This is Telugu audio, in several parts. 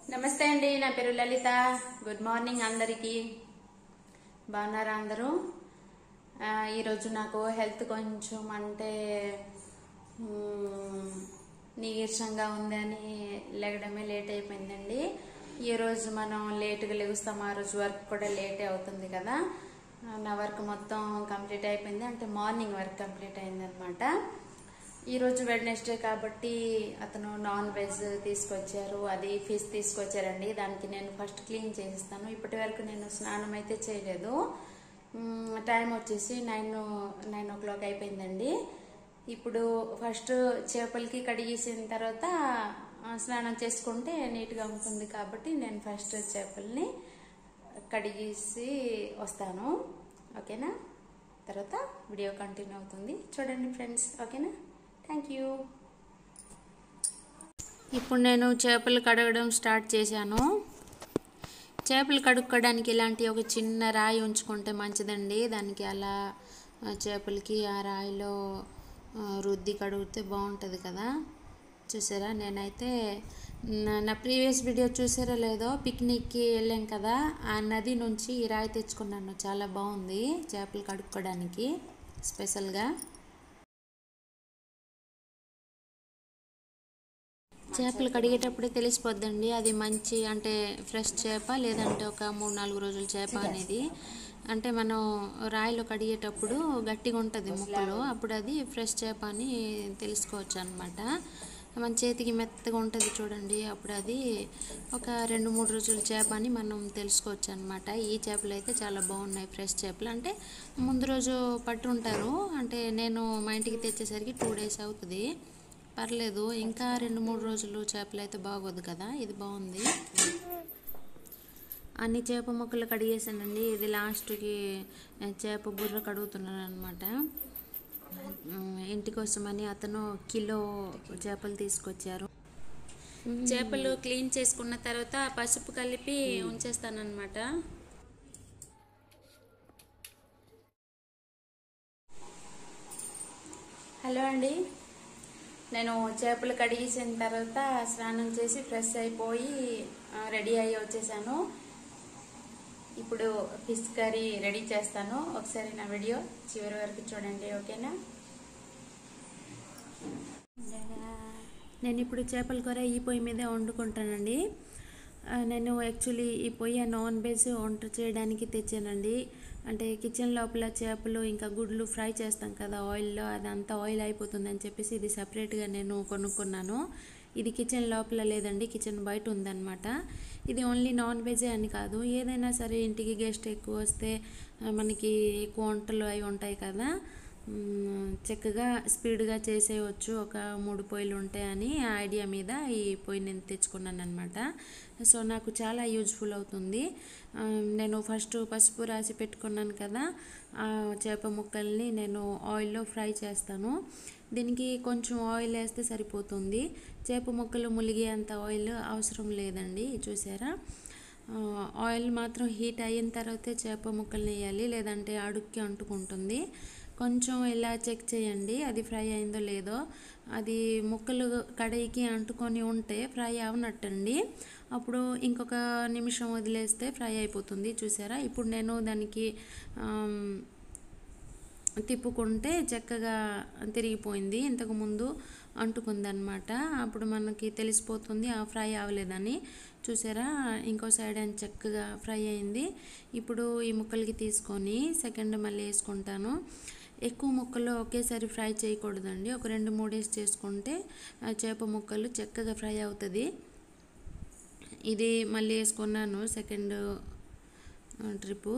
నమస్తే అండి నా పేరు లలిత గుడ్ మార్నింగ్ అందరికీ బాగున్నారా అందరూ ఆ, ఈరోజు నాకు హెల్త్ కొంచెం అంటే మ్, నీరసంగా ఉందని లేగడమే లేట్ అయిపోయిందండి ఈరోజు మనం లేట్గా లెగుస్తాం ఆ రోజు వర్క్ కూడా లేటే అవుతుంది కదా ఆ, నా వర్క్ మొత్తం కంప్లీట్ అయిపోయింది అంటే మార్నింగ్ వర్క్ కంప్లీట్ అయిందనమాట ఈరోజు వెడ్నెస్డే కాబట్టి అతను నాన్ వెజ్ తీసుకొచ్చారు అది ఫిష్ తీసుకొచ్చారండి దానికి నేను ఫస్ట్ క్లీన్ చేసిస్తాను ఇప్పటి వరకు నేను స్నానం అయితే చేయలేదు మ్, టైం వచ్చేసి నైన్ నైన్ ఓ క్లాక్ అయిపోయిందండి ఇప్పుడు ఫస్ట్ చేపలకి కడిగేసిన తర్వాత ఆ, స్నానం చేసుకుంటే నీట్గా ఉంటుంది కాబట్టి నేను ఫస్ట్ చేపల్ని కడిగేసి వస్తాను ఓకేనా తర్వాత వీడియో కంటిన్యూ అవుతుంది చూడండి ఫ్రెండ్స్ ఓకేనా థ్యాంక్ యూ ఇప్పుడు నేను చేపలు కడగడం స్టార్ట్ చేశాను చేపలు కడుక్కోవడానికి ఇలాంటి ఒక చిన్న రాయి ఉంచుకుంటే మంచిదండి దానికి అలా ఆ, చేపలకి ఆ రాయిలో ఆ, రుద్ది కడిగితే బాగుంటుంది కదా చూసారా నేనైతే నా- నా ప్రీవియస్ వీడియో చూసారో లేదో పిక్నిక్కి వెళ్ళాం కదా ఆ నది నుంచి ఈ రాయి తెచ్చుకున్నాను చాలా బాగుంది చేపలు కడుక్కోవడానికి స్పెషల్గా చేపలు కడిగేటప్పుడే తెలిసిపోద్దండి అది మంచి అంటే ఫ్రెష్ చేప లేదంటే ఒక మూడు నాలుగు రోజుల చేప అనేది అంటే మనం రాయిలో కడిగేటప్పుడు గట్టిగా ఉంటుంది ముక్కలు అప్పుడు అది ఫ్రెష్ చేప అని తెలుసుకోవచ్చు అనమాట మన చేతికి మెత్తగా ఉంటుంది చూడండి అప్పుడు అది ఒక రెండు మూడు రోజుల చేప అని మనం తెలుసుకోవచ్చు అనమాట ఈ చేపలు అయితే చాలా బాగున్నాయి ఫ్రెష్ చేపలు అంటే ముందు రోజు పట్టు ఉంటారు అంటే నేను మా ఇంటికి తెచ్చేసరికి టూ డేస్ అవుతుంది పర్లేదు ఇంకా రెండు మూడు రోజులు చేపలు అయితే బాగోదు కదా ఇది బాగుంది అన్ని చేప ముక్కలు కడిగేసానండి ఇది లాస్ట్కి చేప బుర్ర కడుగుతున్నాను అనమాట ఇంటికోసమని అతను కిలో చేపలు తీసుకొచ్చారు చేపలు క్లీన్ చేసుకున్న తర్వాత పసుపు కలిపి ఉంచేస్తానన్నమాట హలో అండి నేను చేపలు కడిగేసిన తర్వాత స్నానం చేసి ఫ్రెష్ అయిపోయి ఆ, రెడీ అయ్యి వచ్చేసాను ఇప్పుడు ఫిష్ కర్రీ రెడీ చేస్తాను ఒకసారి నా వీడియో చివరి వరకు చూడండి ఓకేనా నేను ఇప్పుడు చేపల కూర ఈ పొయ్యి మీదే వండుకుంటానండి ఆ, నేను యాక్చువల్లీ ఈ పొయ్యి నాన్ వెజ్ వంట చేయడానికి తెచ్చానండి అంటే కిచెన్ లోపల చేపలు ఇంకా గుడ్లు ఫ్రై చేస్తాం కదా ఆయిల్లో అదంతా ఆయిల్ అయిపోతుందని చెప్పేసి ఇది సపరేట్గా నేను కొనుక్కున్నాను ఇది కిచెన్ లోపల లేదండి కిచెన్ బయట ఉందన్నమాట ఇది ఓన్లీ నాన్ వెజే అని కాదు ఏదైనా సరే ఇంటికి గెస్ట్ ఎక్కువ వస్తే ఆ, మనకి ఎక్కువ వంటలు అవి ఉంటాయి కదా మ్మ్, చక్కగా స్పీడ్గా చేసేయవచ్చు ఒక మూడు పొయ్యిలు ఉంటాయని ఆ ఐడియా మీద ఈ పొయ్యి నేను తెచ్చుకున్నాను అనమాట సో నాకు చాలా యూజ్ఫుల్ అవుతుంది ఆ, నేను ఫస్ట్ పసుపు రాసి పెట్టుకున్నాను కదా ఆ చేప ముక్కల్ని నేను ఆయిల్లో ఫ్రై చేస్తాను దీనికి కొంచెం ఆయిల్ వేస్తే సరిపోతుంది చేప ముక్కలు ములిగేంత ఆయిల్ అవసరం లేదండి చూసారా ఆ, ఆయిల్ మాత్రం హీట్ అయిన తర్వాతే చేప ముక్కల్ని వేయాలి లేదంటే అడుక్కి అంటుకుంటుంది కొంచెం ఇలా చెక్ చేయండి అది ఫ్రై అయిందో లేదో అది ముక్కలు కడాయికి అంటుకొని ఉంటే ఫ్రై అవనట్టండి అప్పుడు ఇంకొక నిమిషం వదిలేస్తే ఫ్రై అయిపోతుంది చూసారా ఇప్పుడు నేను దానికి ఆమ్, తిప్పుకుంటే చక్కగా తిరిగిపోయింది ఇంతకుముందు అంటుకుందనమాట అప్పుడు మనకి తెలిసిపోతుంది ఆ ఫ్రై అవ్వలేదని చూసారా ఇంకో సైడ్ అని చక్కగా ఫ్రై అయింది ఇప్పుడు ఈ ముక్కలకి తీసుకొని సెకండ్ మళ్ళీ వేసుకుంటాను ఎక్కువ ముక్కలు ఒకేసారి ఫ్రై చేయకూడదండి ఒక రెండు మూడు వేసి చేసుకుంటే ఆ చేప ముక్కలు చక్కగా ఫ్రై అవుతుంది ఇది మళ్ళీ వేసుకున్నాను సెకండ్ ట్రిప్పు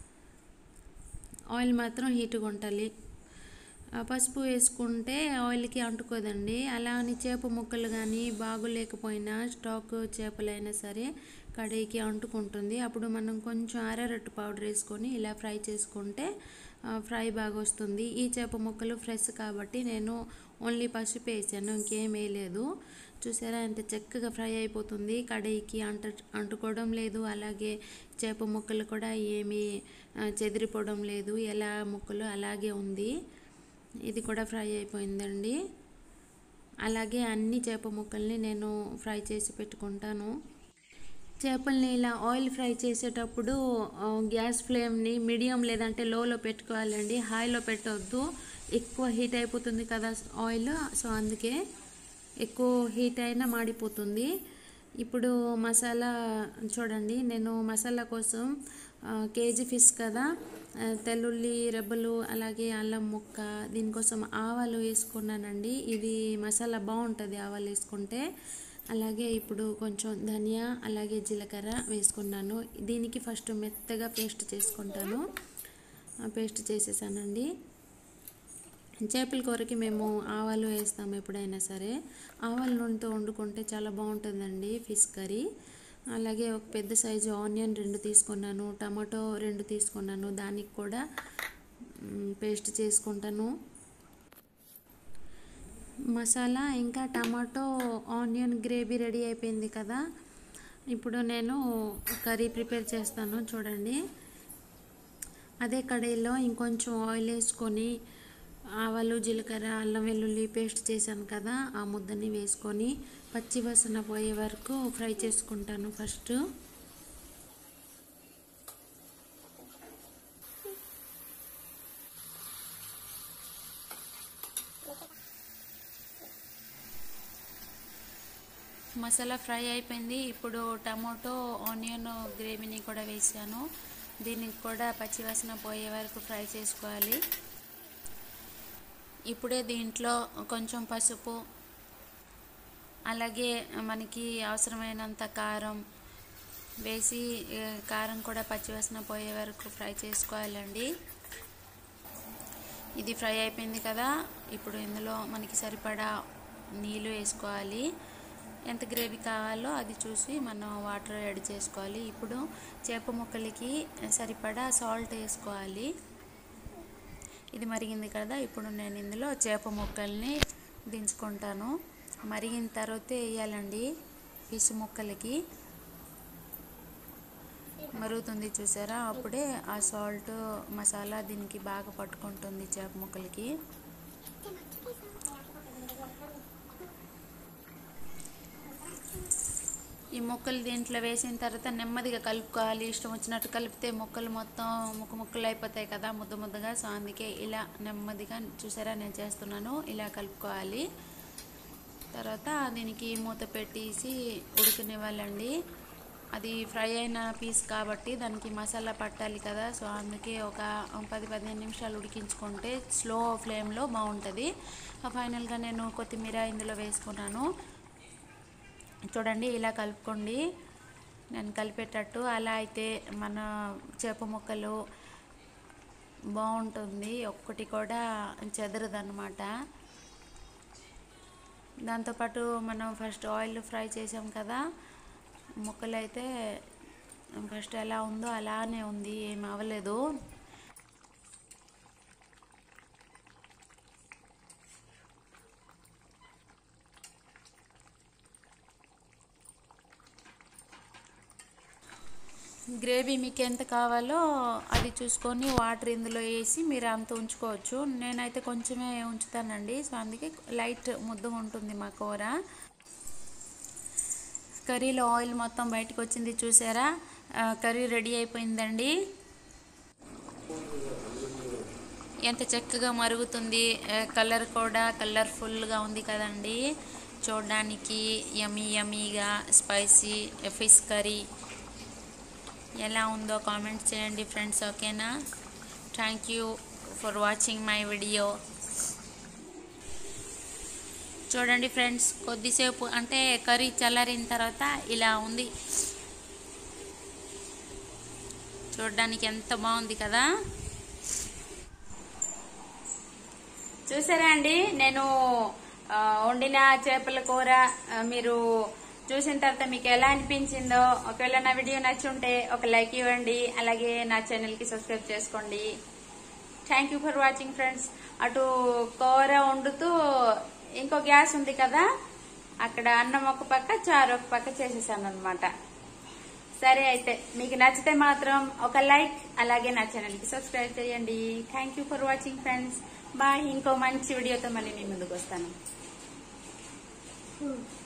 ఆయిల్ మాత్రం హీట్గా ఉండాలి ఆ పసుపు వేసుకుంటే ఆయిల్కి అంటుకోదండి అలా అని చేప ముక్కలు కానీ బాగులేకపోయినా స్టాక్ చేపలైనా సరే కడాయికి అంటుకుంటుంది అప్పుడు మనం కొంచెం అరరట్టు పౌడర్ వేసుకొని ఇలా ఫ్రై చేసుకుంటే ఆ, ఫ్రై బాగా వస్తుంది ఈ చేప ముక్కలు ఫ్రెష్ కాబట్టి నేను ఓన్లీ పసుపు వేసాను ఇంకేం వేయలేదు చూసారా ఎంత చక్కగా ఫ్రై అయిపోతుంది కడాయికి అంట అంటుకోవడం లేదు అలాగే చేప ముక్కలు కూడా ఏమీ ఆ, చెదిరిపోవడం లేదు ఎలా ముక్కలు అలాగే ఉంది ఇది కూడా ఫ్రై అయిపోయిందండి అలాగే అన్ని చేప ముక్కల్ని నేను ఫ్రై చేసి పెట్టుకుంటాను చేపల్ని ఇలా ఆయిల్ ఫ్రై చేసేటప్పుడు ఆ, గ్యాస్ ఫ్లేమ్ని మీడియం లేదంటే లోలో పెట్టుకోవాలండి హైలో పెట్టవద్దు ఎక్కువ హీట్ అయిపోతుంది కదా ఆయిల్ సో అందుకే ఎక్కువ హీట్ అయినా మాడిపోతుంది ఇప్పుడు మసాలా చూడండి నేను మసాలా కోసం ఆ, కేజీ ఫిష్ కదా ఆ, తెల్లుల్లి రెబ్బలు అలాగే అల్లం ముక్క దీనికోసం ఆవాలు వేసుకున్నానండి ఇది మసాలా బాగుంటుంది ఆవాలు వేసుకుంటే అలాగే ఇప్పుడు కొంచెం ధనియా అలాగే జీలకర్ర వేసుకున్నాను దీనికి ఫస్ట్ మెత్తగా పేస్ట్ చేసుకుంటాను ఆ, పేస్ట్ చేసేసానండి చేపల కూరకి మేము ఆవాలు వేస్తాము ఎప్పుడైనా సరే ఆవాల నూనెతో వండుకుంటే చాలా బాగుంటుందండి ఫిష్ కర్రీ అలాగే ఒక పెద్ద సైజు ఆనియన్ రెండు తీసుకున్నాను టమాటో రెండు తీసుకున్నాను దానికి కూడా మ్, పేస్ట్ చేసుకుంటాను మసాలా ఇంకా టమాటో ఆనియన్ గ్రేవీ రెడీ అయిపోయింది కదా ఇప్పుడు నేను కర్రీ ప్రిపేర్ చేస్తాను చూడండి అదే కడాయిలో ఇంకొంచెం ఆయిల్ వేసుకొని ఆవాలు జీలకర్ర అల్లం వెల్లుల్లి పేస్ట్ చేశాను కదా ఆ ముద్దని వేసుకొని పచ్చి వాసన పోయే వరకు ఫ్రై చేసుకుంటాను ఫస్ట్ మసాలా ఫ్రై అయిపోయింది ఇప్పుడు టమాటో ఆనియన్ గ్రేవీని కూడా వేసాను దీనికి కూడా పచ్చివాసన పోయే వరకు ఫ్రై చేసుకోవాలి ఇప్పుడే దీంట్లో కొంచెం పసుపు అలాగే మనకి అవసరమైనంత కారం వేసి ఏ, కారం కూడా పచ్చివాసన పోయే వరకు ఫ్రై చేసుకోవాలండి ఇది ఫ్రై అయిపోయింది కదా ఇప్పుడు ఇందులో మనకి సరిపడా నీళ్ళు వేసుకోవాలి ఎంత గ్రేవీ కావాలో అది చూసి మనం వాటర్ యాడ్ చేసుకోవాలి ఇప్పుడు చేప ముక్కలకి సరిపడా సాల్ట్ వేసుకోవాలి ఇది మరిగింది కదా ఇప్పుడు నేను ఇందులో చేప ముక్కల్ని దించుకుంటాను మరిగిన తర్వాత వేయాలండి ఫిష్ ముక్కలకి మరుగుతుంది చూసారా అప్పుడే ఆ సాల్ట్ మసాలా దీనికి బాగా పట్టుకుంటుంది చేప ముక్కలకి ఈ ముక్కలు దీంట్లో వేసిన తర్వాత నెమ్మదిగా కలుపుకోవాలి ఇష్టం వచ్చినట్టు కలిపితే ముక్కలు మొత్తం ముక్క ముక్కలు అయిపోతాయి కదా ముద్ద ముద్దగా సో అందుకే ఇలా నెమ్మదిగా చూసారా నేను చేస్తున్నాను ఇలా కలుపుకోవాలి తర్వాత దీనికి మూత పెట్టేసి ఉడకనివ్వాలండి అది ఫ్రై అయిన పీస్ కాబట్టి దానికి మసాలా పట్టాలి కదా సో అందుకే ఒక పది పదిహేను నిమిషాలు ఉడికించుకుంటే స్లో ఫ్లేమ్లో బాగుంటుంది ఫైనల్గా నేను కొత్తిమీర ఇందులో వేసుకున్నాను చూడండి ఇలా కలుపుకోండి నేను కలిపేటట్టు అలా అయితే మన చేప ముక్కలు బాగుంటుంది ఒక్కటి కూడా చెదరదన్నమాట దాంతోపాటు మనం ఫస్ట్ ఆయిల్ ఫ్రై చేసాం కదా ముక్కలు అయితే ఫస్ట్ ఎలా ఉందో అలానే ఉంది ఏం అవ్వలేదు గ్రేవీ మీకు ఎంత కావాలో అది చూసుకొని వాటర్ ఇందులో వేసి మీరు అంత ఉంచుకోవచ్చు నేనైతే కొంచెమే ఉంచుతానండి సో అందుకే లైట్ ముద్దగా ఉంటుంది మా కూర కర్రీలో ఆయిల్ మొత్తం బయటకు వచ్చింది చూసారా ఆ, కర్రీ రెడీ అయిపోయిందండి ఎంత చక్కగా మరుగుతుంది ఆ, కలర్ కూడా కలర్ఫుల్గా ఉంది కదండి చూడడానికి యమీ యమీగా స్పైసీ ఫిష్ కర్రీ ఎలా ఉందో కామెంట్ చేయండి ఫ్రెండ్స్ ఓకేనా thank you for watching my video చూడండి ఫ్రెండ్స్ కొద్దిసేపు అంటే కర్రీ చల్లారిన తర్వాత ఇలా ఉంది చూడడానికి ఎంత బాగుంది కదా చూసారా అండి నేను ఆ, వండిన చేపల కూర ఆ, మీరు చూసిన తర్వాత మీకు ఎలా అనిపించిందో ఒకవేళ నా వీడియో నచ్చుంటే ఒక లైక్ ఇవ్వండి అలాగే నా ఛానల్ కి సబ్స్క్రైబ్ చేసుకోండి thank you for watching friends అటు కూర వండుతూ ఇంకో గ్యాస్ ఉంది కదా అక్కడ అన్నం ఒక పక్క చారు ఒక పక్క చేసేసాను అనమాట సరే అయితే మీకు నచ్చితే మాత్రం ఒక లైక్ అలాగే నా ఛానల్ కి సబ్స్క్రైబ్ చేయండి thank you for watching friends bye ఇంకో మంచి వీడియోతో మళ్ళీ మీ ముందుకు వస్తాను